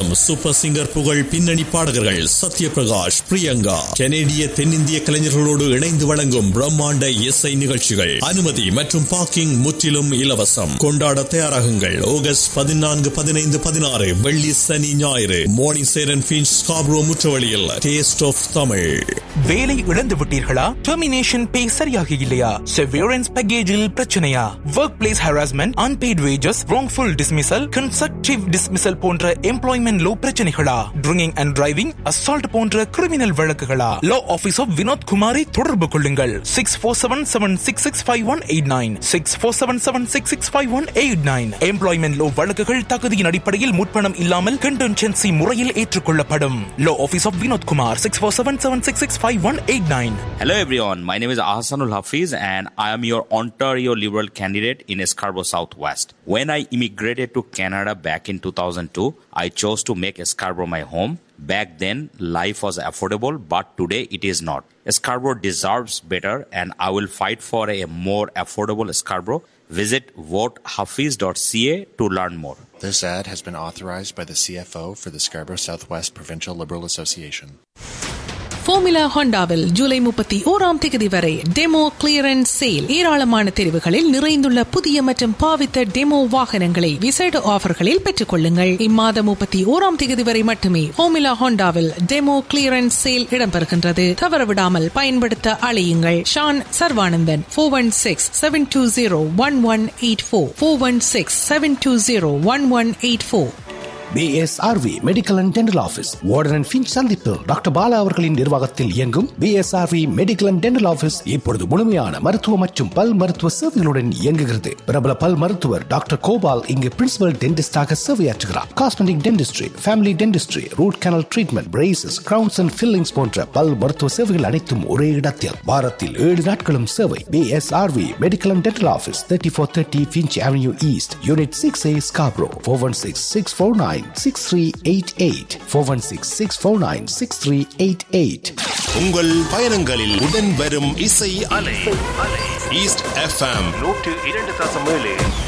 மற்றும் super singer புகழ் பின்னணி பாடகர்கள் சத்யபிரகாஷ் பிரியங்கா கெனேடிய தென்னிந்திய கலைஞர்களோடு இணைந்து வழங்கும் பிரம்மாண்ட இசை நிகழ்ச்சிகள் அனுமதி மற்றும் பார்க்கிங் முற்றிலும் இலவசம் கொண்டாட தயாராகுங்கள் ஆகஸ்ட் பதினான்கு பதினைந்து பதினாறு வெள்ளி சனி ஞாயிறு மோர்னிங் சேரன் பீன்ஸ் ஸ்காப்ரோ முற்றவழியில் டேஸ்ட் ஆஃப் தமிழ் வேலை இழந்து விட்டீர்களா டெர்மினேஷன் பே சரியாக இல்லையா செவியரன்ஸ் பேக்கேஜில் பிரச்சனையா work place harassment unpaid wages wrongful dismissal constructive dismissal போன்ற எம்ப்ளாய்மெண்ட் லோ பிரச்சனைகளா ட்ரிங்கிங் அண்ட் டிரைவிங் அசால்ட் போன்ற கிரிமினல் வழக்குகளா லா ஆபீஸ் ஆஃப் வினோத் குமாரை தொடர்பு கொள்ளுங்கள் six four seven seven six six five one eight nine six four seven seven six six five one eight nine employment law வழக்குகள் தகுதியின் அடிப்படையில் முற்பணம் இல்லாமல் கண்டென்சென்சி முறையில் ஏற்றுக்கொள்ளப்படும் law office of Vinod Kumar six four seven seven six six five one eight nine Hello everyone, my name is Ahsanul Hafiz and I am your Ontario Liberal candidate in Scarborough Southwest. When I immigrated to Canada back in 2002, I chose to make Scarborough my home. Back then, life was affordable, but today it is not. Scarborough deserves better and I will fight for a more affordable Scarborough. Visit votehafiz.ca to learn more. This ad has been authorized by the CFO for the Scarborough Southwest Provincial Liberal Association. Formula ஹோண்டாவில் ஜூலை முப்பத்தி ஓராம் தேதி வரை demo clearance sale ஏராளமான தெரிவுகளில் நிறைந்துள்ள புதிய மற்றும் பாவித்த டெமோ வாகனங்களை விசேட ஆஃபர்களில் பெற்றுக் கொள்ளுங்கள் இம்மாதம் முப்பத்தி ஓராம் தேதி வரை மட்டுமே ஃபோமிலா ஹோண்டாவில் டெமோ கிளியரன்ஸ் சேல் இடம்பெறுகின்றது தவறவிடாமல் பயன்படுத்த அழையுங்கள் Shan Sarvanandan four one six seven two zero one one eight four four one six seven two zero one one eight four BSRV medical and dental office Warden and Finch சந்திப்பு doctor Bala அவர்களின் நிர்வாகத்தில் இயங்கும் BSRV medical and dental office இப்பொழுது முழுமையான மருத்துவ மற்றும் பல் மருத்துவ சேவைகளுடன் இயங்குகிறது பிரபல பல் மருத்துவர் டாக்டர் கோபால் இங்கு பிரின்சிபல் டென்டிஸ்டாக சேவையாற்றுகிறார் cosmetic dentistry family dentistry root canal treatment braces crowns and fillings போன்ற பல் மருத்துவ சேவைகள் அனைத்தும் ஒரே இடத்தில் வாரத்தில் ஏழு நாட்களும் சேவை BSRV medical and dental office thirty four thirty Finch Avenue East unit six A Scarborough four one six six four nine six three eight eight four one six six four nine six three eight eight உங்கள் பயணங்களில் உடன் வரும் இசை அலை east FM நூற்று இரண்டு தசம் ஏழு